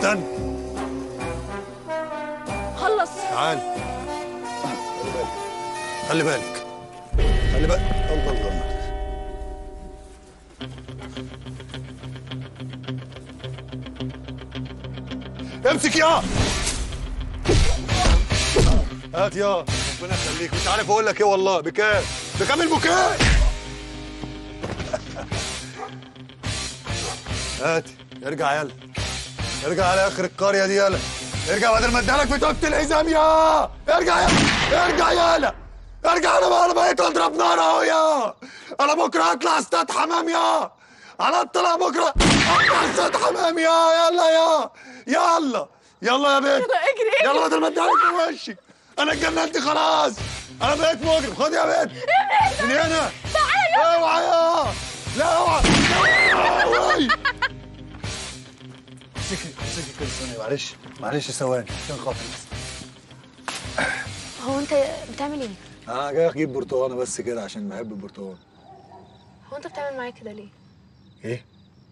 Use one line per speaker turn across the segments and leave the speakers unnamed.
استنى
خلص
تعال خلي بالك خلي بالك الله الله امسك يا هات يا ربنا يخليك مش عارف اقول لك ايه والله بكام بكام البكاء هات ارجع يلا ارجع على اخر القريه دي يلا ارجع بدل ما اديها لك في توبه الحزام يا ارجع يلا ارجع يلا ارجع انا بقى انا بقيت اضرب نار اهو يا انا بكره هطلع استاد حمام يا انا اطلع بكره اطلع استاد حمام يا يلا يا يلا يلا يا بنت
اجري
يلا بدل ما اديها لك في وشك انا اتجننت خلاص انا بقيت مجرم خد يا بنت من هنا تعالى اوعى يا لا اوعى اوعى امسكي امسكي كده ثانيه معلش معلش ثواني عشان خاطري بس
هو انت بتعمل ايه
انا جاي اجيب برتقانه بس كده عشان بحب البرتقال
هو انت بتعمل معايا كده ليه
ايه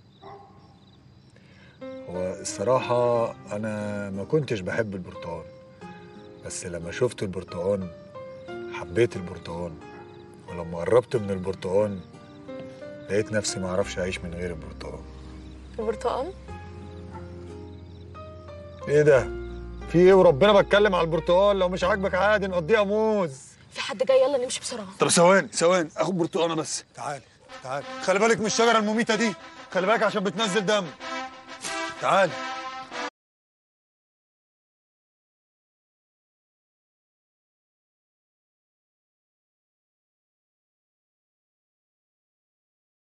هو الصراحة أنا ما كنتش بحب البرتقال بس لما شفت البرتقال حبيت البرتقال ولما قربت من البرتقال لقيت نفسي ما اعرفش اعيش من غير البرتقال
البرتقال
ايه ده في ايه وربنا بتكلم على البرتقال لو مش عاجبك عادي نقضيها موز
في حد جاي يلا نمشي بسرعه
طب ثواني ثواني اخد برتقانه بس تعالي تعالي خلي بالك من الشجره المميته دي خلي بالك عشان بتنزل دم تعالي